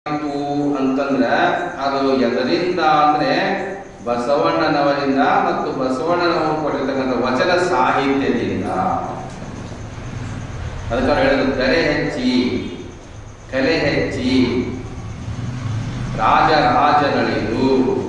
ಆಯ್ತು ಅಂತಂದ್ರ ಅದು ಎದರಿಂದ ಅಂದ್ರೆ ಬಸವಣ್ಣನವರಿಂದ ಮತ್ತು ಬಸವಣ್ಣನವರು ಕೊಟ್ಟಿರ್ತಕ್ಕಂಥ ವಚನ ಸಾಹಿತ್ಯದಿಂದ ಅದಕ್ಕೆ ಅವ್ರು ಹೇಳಿದ್ರು ಕಲೆ ಹೆಚ್ಚಿ ಕಲೆ ಹೆಚ್ಚಿ ರಾಜ ರಾಜಗಳಿದು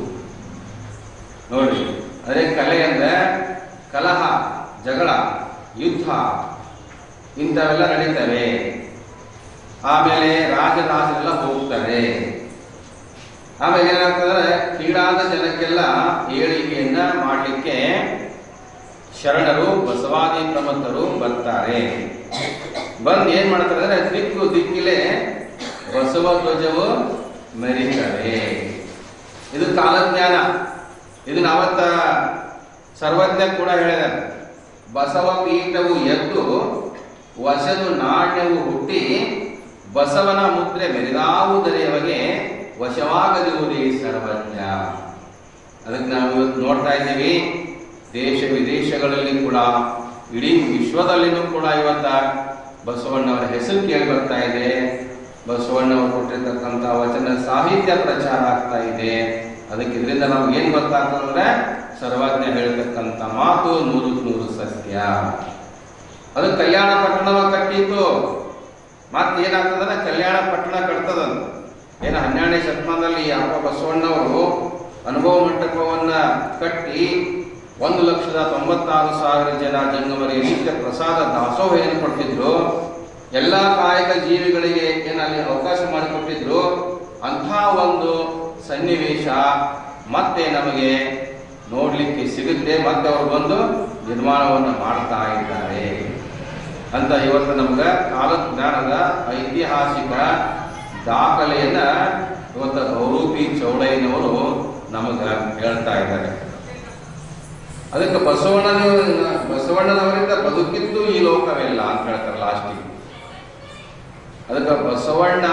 ನೋಡಿ ಅದೇ ಕಲೆ ಅಂದ್ರೆ ಕಲಹ ಜಗಳ ಯುದ್ಧ ಇಂಥವೆಲ್ಲ ನಡೀತವೆ ಆಮೇಲೆ ರಾಜರಾಜರೆಲ್ಲ ಹೋಗ್ತಾರೆ ಆಮೇಲೆ ಏನಾಗ್ತದೆ ಕೀಳಾದ ಜನಕ್ಕೆಲ್ಲ ಏಳಿಗೆಯನ್ನ ಮಾಡಲಿಕ್ಕೆ ಶರಣರು ಬಸವಾದಿ ಪ್ರಮತ್ತರು ಬರ್ತಾರೆ ಬಂದು ಏನ್ ಮಾಡ್ತಾರೆ ಅಂದ್ರೆ ದಿಕ್ಕು ದಿಕ್ಕಿಲೆ ಬಸವ ಧ್ವಜವು ಮೆರೀತವೆ ಇದು ಕಾಲಜ್ಞಾನ ಇದನ್ನ ಅವತ್ತ ಸರ್ವಜ್ಞ ಕೂಡ ಹೇಳಿದ್ದಾರೆ ಬಸವ ಪೀಠವು ಎದ್ದು ವಶದು ನಾಣ್ಯವು ಹುಟ್ಟಿ ಬಸವನ ಮುದ್ರೆ ಮೆರೆದಾವುದರೆಯವಗೆ ವಶವಾಗದಿರುವುದೇ ಸರ್ವಜ್ಞ ಅದಕ್ಕೆ ನಾವು ಇವತ್ತು ನೋಡ್ತಾ ಇದ್ದೀವಿ ದೇಶ ವಿದೇಶಗಳಲ್ಲಿ ಕೂಡ ಇಡೀ ವಿಶ್ವದಲ್ಲಿನೂ ಕೂಡ ಇವತ್ತ ಬಸವಣ್ಣವರ ಹೆಸರು ಕೇಳಿ ಬರ್ತಾ ಇದೆ ಬಸವಣ್ಣವರು ಕೊಟ್ಟಿರ್ತಕ್ಕಂಥ ವಚನ ಸಾಹಿತ್ಯ ಪ್ರಚಾರ ಆಗ್ತಾ ಇದೆ ಅದಕ್ಕೆ ಇದರಿಂದ ನಮ್ಗೆ ಏನ್ ಗೊತ್ತಾಗ್ತದಂದ್ರೆ ಸರ್ವಜ್ಞ ಹೇಳ್ತಕ್ಕಂಥ ಮಾತು ನೂರಕ್ಕೆ ನೂರು ಸತ್ಯ ಅದು ಕಲ್ಯಾಣ ಪಟ್ಟಣವ ಕಟ್ಟಿತ್ತು ಮತ್ತೇನಾಗ್ತದಂದ್ರೆ ಕಲ್ಯಾಣ ಪಟ್ಟಣ ಕಟ್ತದಂತ ಏನು ಹನ್ನೆರಡನೇ ಶತಮಾನದಲ್ಲಿ ಅಪ್ಪ ಬಸವಣ್ಣವರು ಅನುಭವ ಮಂಟಪವನ್ನ ಕಟ್ಟಿ ಒಂದು ಲಕ್ಷದ ತೊಂಬತ್ತಾರು ಸಾವಿರ ಜನ ಜಂಗಮರಿಗೆ ನಿತ್ಯ ಪ್ರಸಾದ ದಾಸೋಹ ಏನು ಕೊಡ್ತಿದ್ರು ಎಲ್ಲಾ ಕಾಯಕ ಜೀವಿಗಳಿಗೆ ಏನಲ್ಲಿ ಅವಕಾಶ ಮಾಡಿಕೊಟ್ಟಿದ್ರು ಅಂಥ ಒಂದು ಸನ್ನಿವೇಶ ಮತ್ತೆ ನಮಗೆ ನೋಡ್ಲಿಕ್ಕೆ ಸಿಗುತ್ತೆ ಮತ್ತೆ ಅವರು ಬಂದು ನಿರ್ಮಾಣವನ್ನು ಮಾಡ್ತಾ ಇದ್ದಾರೆ ಅಂತ ಇವತ್ತು ನಮ್ಗ ಕಾಲಜ್ಞಾನದ ಐತಿಹಾಸಿಕ ದಾಖಲೆಯನ್ನ ಇವತ್ತ ಗೌರೂಪಿ ಚೌಡಯ್ಯನವರು ನಮಗ ಹೇಳ್ತಾ ಇದ್ದಾರೆ ಅದಕ್ಕೆ ಬಸವಣ್ಣನವರ ಬಸವಣ್ಣನವರಿಂದ ಬದುಕಿದ್ದು ಈ ಲೋಕವಿಲ್ಲ ಅಂತ ಹೇಳ್ತಾರೆ ಲಾಸ್ಟಿಗೆ ಅದಕ್ಕೆ ಬಸವಣ್ಣ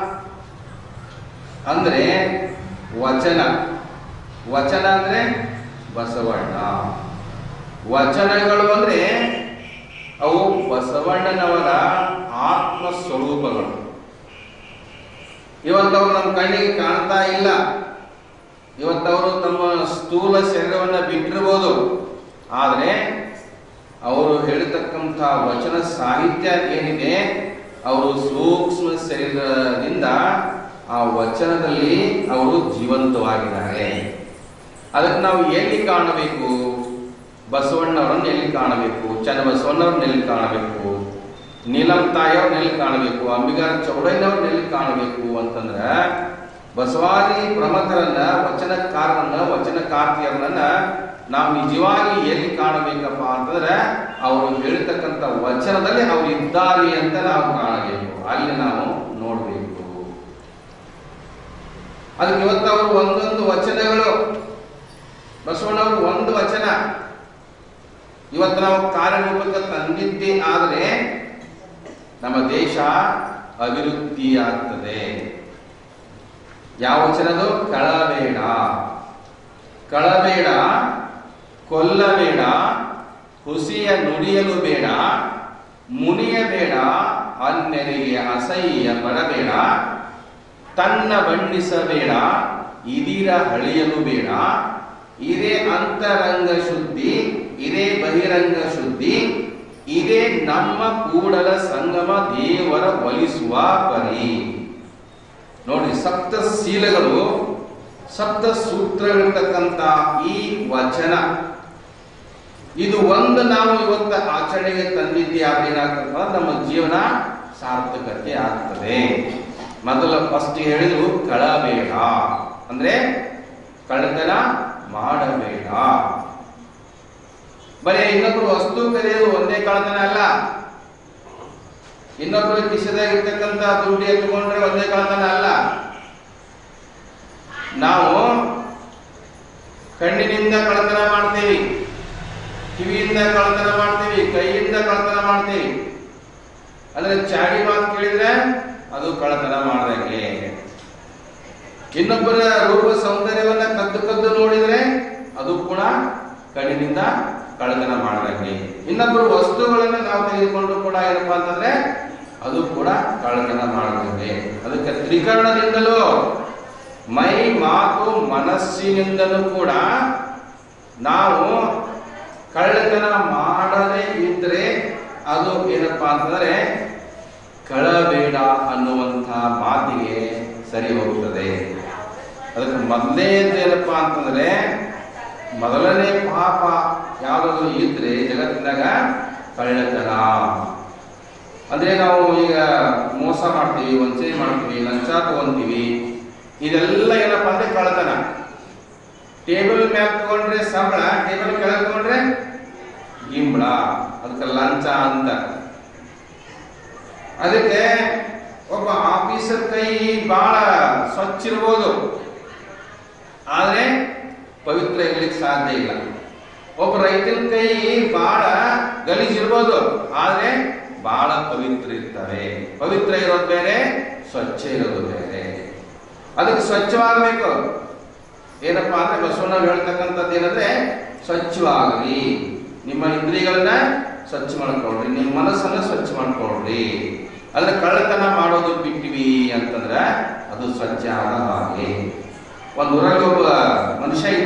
ಅಂದ್ರೆ ವಚನ ವಚನ ಅಂದ್ರೆ ಬಸವಣ್ಣ ವಚನಗಳು ಅಂದ್ರೆ ಅವು ಬಸವಣ್ಣನವರ ಆತ್ಮ ಸ್ವರೂಪಗಳು ಇವತ್ತವರು ನಮ್ಮ ಕಣ್ಣಿಗೆ ಕಾಣ್ತಾ ಇಲ್ಲ ಇವತ್ತವರು ತಮ್ಮ ಸ್ಥೂಲ ಶರೀರವನ್ನ ಬಿಟ್ಟಿರ್ಬೋದು ಆದರೆ ಅವರು ಹೇಳ್ತಕ್ಕಂಥ ವಚನ ಸಾಹಿತ್ಯ ಏನಿದೆ ಅವರು ಸೂಕ್ಷ್ಮ ಶರೀರದಿಂದ ಆ ವಚನದಲ್ಲಿ ಅವರು ಜೀವಂತವಾಗಿದ್ದಾರೆ ಅದಕ್ಕೆ ನಾವು ಎಲ್ಲಿ ಕಾಣಬೇಕು ಬಸವಣ್ಣವರನ್ನ ಎಲ್ಲಿ ಕಾಣಬೇಕು ಚನ್ನಬಸವಣ್ಣವ್ರನ್ನ ಎಲ್ಲಿ ಕಾಣಬೇಕು ನೀಲಂ ತಾಯಿಯವ್ರನ್ನ ಎಲ್ಲಿ ಕಾಣಬೇಕು ಅಂಬಿಗಾರ ಚೌಡಯ್ಯನವ್ರನ್ನ ಎಲ್ಲಿ ಕಾಣಬೇಕು ಅಂತಂದ್ರೆ ಬಸವಾದಿ ಪ್ರಮಥರನ್ನ ವಚನಕಾರರನ್ನ ವಚನಕಾರ್ತಿಯರನ್ನ ನಾವು ನಿಜವಾಗಿ ಎಲ್ಲಿ ಕಾಣಬೇಕಪ್ಪ ಅಂತಂದ್ರೆ ಅವರು ಹೇಳ್ತಕ್ಕಂಥ ವಚನದಲ್ಲಿ ಅವ್ರು ಇದ್ದಾರೆ ಅಂತ ನಾವು ಕಾಣಬೇಕು ಅಲ್ಲಿ ನಾವು ನೋಡಬೇಕು ಅದಕ್ಕೆ ಇವತ್ತು ಅವರು ಒಂದೊಂದು ವಚನಗಳು ಬಸವಣ್ಣವರು ಒಂದು ವಚನ ಇವತ್ತು ನಾವು ಕಾರ್ಯರೂಪಕ್ಕೆ ತಂದಿದ್ದೇ ಆದರೆ ನಮ್ಮ ದೇಶ ಅಭಿವೃದ್ಧಿ ಆಗ್ತದೆ ಯಾವ ವಚನದು ಕಳಬೇಡ ಕಳಬೇಡ ಕೊಲ್ಲಬೇಡ ಹುಸಿಯ ನುಡಿಯಲು ಬೇಡ ಮುನಿಯಬೇಡ ಅನ್ಯರಿಗೆ ಅಸಹ್ಯ ಪಡಬೇಡ ತನ್ನ ಬಣ್ಣಿಸಬೇಡ ಇದಿರ ಹಳಿಯಲು ಬೇಡ ಇದೇ ಅಂತರಂಗ ಶುದ್ಧಿ ಇದೇ ಬಹಿರಂಗ ಶುದ್ಧಿ ಇದೇ ನಮ್ಮ ಕೂಡಲ ಸಂಗಮ ದೇವರ ಒಲಿಸುವ ಪರಿ ನೋಡಿ ಸಪ್ತ ಶೀಲಗಳು ಸಪ್ತ ಸೂತ್ರಗಳಿರ್ತಕ್ಕಂಥ ಈ ವಚನ ಇದು ಒಂದು ನಾವು ಇವತ್ತು ಆಚರಣೆಗೆ ತಂದಿದ್ದೆ ಆದ್ರೆ ಏನಾಗ್ತದೆ ನಮ್ಮ ಜೀವನ ಸಾರ್ಥಕತೆ ಆಗ್ತದೆ ಮೊದಲ ಫಸ್ಟ್ ಹೇಳಿದ್ರು ಕಳಬೇಡ ಅಂದ್ರೆ ಕಳ್ಳತನ ಮಾಡಬೇಡ ಬರೀ ಇನ್ನೊಬ್ರು ವಸ್ತು ಕರೆಯೋದು ಒಂದೇ ಕಳ್ಳತನ ಅಲ್ಲ ಇನ್ನೊಬ್ಬರ ಕಿಸದಾಗಿರ್ತಕ್ಕಂಥ ದುಡ್ಡು ಎತ್ಕೊಂಡ್ರೆ ಒಂದೇ ಕಳ್ಳತನ ಅಲ್ಲ ನಾವು ಕಣ್ಣಿನಿಂದ ಕಳ್ಳತನ ಮಾಡ್ತೀವಿ ಕಿವಿಯಿಂದ ಕಳ್ಳತನ ಮಾಡ್ತೀವಿ ಕೈಯಿಂದ ಕಳ್ಳತನ ಮಾಡ್ತೀವಿ ಅಂದ್ರೆ ಚಾಡಿ ಮಾತು ಕೇಳಿದ್ರೆ ಅದು ಕಳ್ಳತನ ಮಾಡ್ದಂಗೆ ಇನ್ನೊಬ್ಬರ ರೂಪ ಸೌಂದರ್ಯವನ್ನ ಕದ್ದು ಕದ್ದು ನೋಡಿದ್ರೆ ಅದು ಕೂಡ ಕಣ್ಣಿನಿಂದ ಕಳ್ಳತನ ಮಾಡದಂಗೆ ಇನ್ನೊಬ್ಬರು ವಸ್ತುಗಳನ್ನ ನಾವು ತೆಗೆದುಕೊಂಡು ಕೂಡ ಏನಪ್ಪಾ ಅಂತಂದ್ರೆ ಅದು ಕೂಡ ಕಳ್ಳತನ ಮಾಡದಂಗೆ ಅದಕ್ಕೆ ತ್ರಿಕರಣದಿಂದಲೂ ಮೈ ಮಾತು ಮನಸ್ಸಿನಿಂದಲೂ ಕೂಡ ನಾವು ಕಳ್ಳತನ ಮಾಡದೇ ಇದ್ರೆ ಅದು ಏನಪ್ಪಾ ಅಂತಂದ್ರೆ ಕಳಬೇಡ ಅನ್ನುವಂಥ ಮಾತಿಗೆ ಸರಿ ಹೋಗುತ್ತದೆ ಅದಕ್ಕೆ ಮೊದಲನೇದು ಏನಪ್ಪಾ ಅಂತಂದ್ರೆ ಮೊದಲನೇ ಪಾಪ ಯಾವುದಾದ್ರು ಇದ್ರೆ ಜಗತ್ತಿನಾಗ ಕಳ್ಳತನ ಅಂದ್ರೆ ನಾವು ಈಗ ಮೋಸ ಮಾಡ್ತೀವಿ ವಂಚನೆ ಮಾಡ್ತೀವಿ ಲಂಚ ತಗೊಂತೀವಿ ಇದೆಲ್ಲ ಏನಪ್ಪಾ ಅಂದ್ರೆ ಕಳ್ಳತನ ಟೇಬಲ್ ಮ್ಯಾಲ ತಗೊಂಡ್ರೆ ಸಂಬಳ ಟೇಬಲ್ ಕೆಳಗೆ ತಗೊಂಡ್ರೆ ಗಿಂಬಳ ಅದಕ್ಕೆ ಲಂಚ ಅಂತ ಅದಕ್ಕೆ ಒಬ್ಬ ಆಫೀಸರ್ ಕೈ ಬಹಳ ಸ್ವಚ್ಛ ಇರ್ಬೋದು ಆದ್ರೆ ಪವಿತ್ರ ಇರ್ಲಿಕ್ಕೆ ಸಾಧ್ಯ ಇಲ್ಲ ಒಬ್ಬ ರೈತನ ಕೈ ಬಹಳ ಗಲೀಜ್ ಇರ್ಬೋದು ಆದ್ರೆ ಬಹಳ ಪವಿತ್ರ ಇರ್ತವೆ ಪವಿತ್ರ ಇರೋದು ಬೇರೆ ಸ್ವಚ್ಛ ಇರೋದು ಬೇರೆ ಅದಕ್ಕೆ ಸ್ವಚ್ಛವಾಗಬೇಕು ಏನಪ್ಪಾ ಅಂದ್ರೆ ಬಸವಣ್ಣ ಹೇಳ್ತಕ್ಕಂಥದ್ದು ಏನಂದ್ರೆ ಸ್ವಚ್ಛವಾಗಲಿ ನಿಮ್ಮ ಇಂದ್ರಿಯಗಳನ್ನ ಸ್ವಚ್ಛ ಮಾಡ್ಕೊಳ್ರಿ ನಿಮ್ಮ ಮನಸ್ಸನ್ನ ಸ್ವಚ್ಛ ಮಾಡ್ಕೊಳ್ರಿ ಅದ್ರ ಕಳ್ಳತನ ಮಾಡೋದು ಬಿಟ್ಟಿವಿ ಅಂತಂದ್ರ ಅದು ಸ್ವಚ್ಛ ಆದ ಹಾಗೆ ಒಂದು ಊರಲ್ಲಿ ಒಬ್ಬ ಮನುಷ್ಯ ಇದ್ದ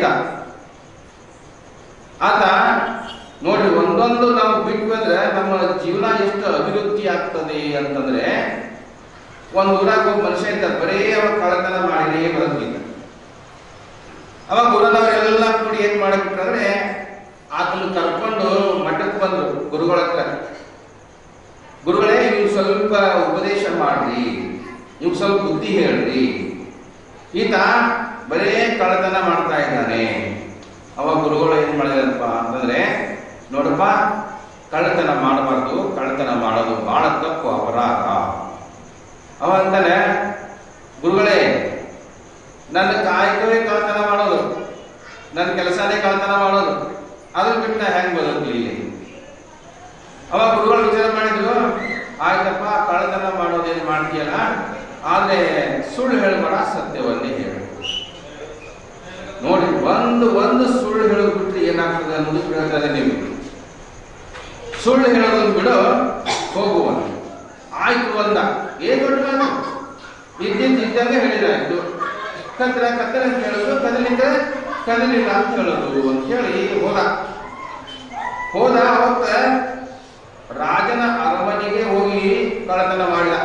ಆತ ನೋಡ್ರಿ ಒಂದೊಂದು ನಾವು ಬಿಟ್ವಿ ಅಂದ್ರೆ ನಮ್ಮ ಜೀವನ ಎಷ್ಟು ಅಭಿವೃದ್ಧಿ ಆಗ್ತದೆ ಅಂತಂದ್ರೆ ಒಂದು ಊರಾಗ ಒಬ್ಬ ಮನುಷ್ಯ ಇದ್ದ ಬರೇ ಅವ ಕಳ್ಳತನ ಮಾಡಿನೇ ಬದುಕಿದ್ದ ಅವಾಗ ಊರನವರೆಲ್ಲ ಕೂಡಿ ಏನ್ ಮಾಡಿಬಿಟ್ರಂದ್ರೆ ಆತನ ಕರ್ಕೊಂಡು ಮಠಕ್ಕೆ ಬಂದ್ರು ಗುರುಗಳ ಹತ್ರ ಗುರುಗಳೇ ನೀವು ಸ್ವಲ್ಪ ಉಪದೇಶ ಮಾಡ್ರಿ ನೀವು ಸ್ವಲ್ಪ ಬುದ್ಧಿ ಹೇಳ್ರಿ ಈತ ಬರೇ ಕಳ್ಳತನ ಮಾಡ್ತಾ ಇದ್ದಾನೆ ಅವಾಗ ಗುರುಗಳು ಏನ್ ಮಾಡಿದಾರಪ್ಪ ಅಂತಂದ್ರೆ ನೋಡಪ್ಪ ಕಳ್ಳತನ ಮಾಡಬಾರ್ದು ಕಳ್ಳತನ ಮಾಡೋದು ಬಹಳ ತಪ್ಪು ಅಪರಾಧ ಅವ ಅಂತಾನೆ ಗುರುಗಳೇ ನನ್ನ ಕಾಯಕವೇ ಕಳ್ಳತನ ಮಾಡೋದು ನನ್ನ ಕೆಲಸನೇ ಕಳ್ಳತನ ಮಾಡೋದು ಅದ್ರ ಬಿಟ್ಟು ನಾ ಹೆಂಗ್ ಬದುಕಲಿ ಅವಾಗ ಗುರುಗಳು ವಿಚಾರ ಮಾಡಿದ್ರು ಆಯ್ತಪ್ಪ ಕಳ್ಳತನ ಮಾಡೋದೇನು ಮಾಡ್ತೀಯಲ್ಲ ಆದ್ರೆ ಸುಳ್ಳು ಹೇಳ್ಬೇಡ ಸತ್ಯವನ್ನೇ ಹೇಳು ನೋಡಿ ಒಂದು ಒಂದು ಸುಳ್ಳು ಹೇಳಿಬಿಟ್ರೆ ಏನಾಗ್ತದೆ ಅನ್ನೋದು ಹೇಳ್ತಾರೆ ನೀವು ಸುಳ್ಳು ಹೇಳೋದನ್ನು ಬಿಡು ಹೋಗುವ ಆಯ್ತು ಒಂದ ಏನ್ ದೊಡ್ಡ ಮಾತು ಇದ್ದಿದ್ದು ಇದ್ದಂಗೆ ಹೇಳಿದಾಯ್ತು ಕದ್ರ ಕತ್ತಲ ಅಂತ ಹೇಳೋದು ಕದಲಿದ್ರೆ ಕದಲಿಲ್ಲ ಅಂತ ಹೇಳೋದು ಅಂತ ಹೇಳಿ ಹೋದ ಹೋದ ಅವತ್ತ ರಾಜನ ಅರಮನೆಗೆ ಹೋಗಿ ಕಳ್ಳತನ ಮಾಡಿದ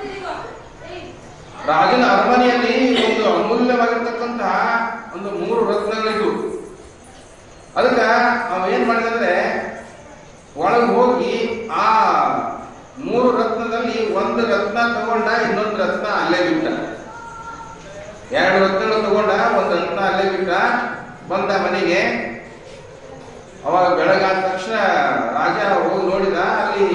ರಾಜನ ಅರಮನೆಯಲ್ಲಿ ಒಂದು ಅಮೂಲ್ಯವಾಗಿರ್ತಕ್ಕಂತಹ ಒಂದು ಮೂರು ರತ್ನಗಳಿದ್ವು ಅದಕ್ಕ ಅವ ಏನ್ ಮಾಡಿದಂದ್ರೆ ಒಳಗೆ ಹೋಗಿ ಆ ಮೂರು ರತ್ನದಲ್ಲಿ ಒಂದು ರತ್ನ ತಗೊಂಡ ಇನ್ನೊಂದು ರತ್ನ ಅಲ್ಲೇ ಬಿಟ್ಟ ಎರಡು ರತ್ನಗಳು ತಗೊಂಡ ಒಂದು ರತ್ನ ಅಲ್ಲೇ ಬಿಟ್ಟ ಬಂದ ಮನೆಗೆ ಅವಾಗ ಬೆಳಗಾದ ತಕ್ಷಣ ರಾಜ ಹೋಗಿ ನೋಡಿದ ಅಲ್ಲಿ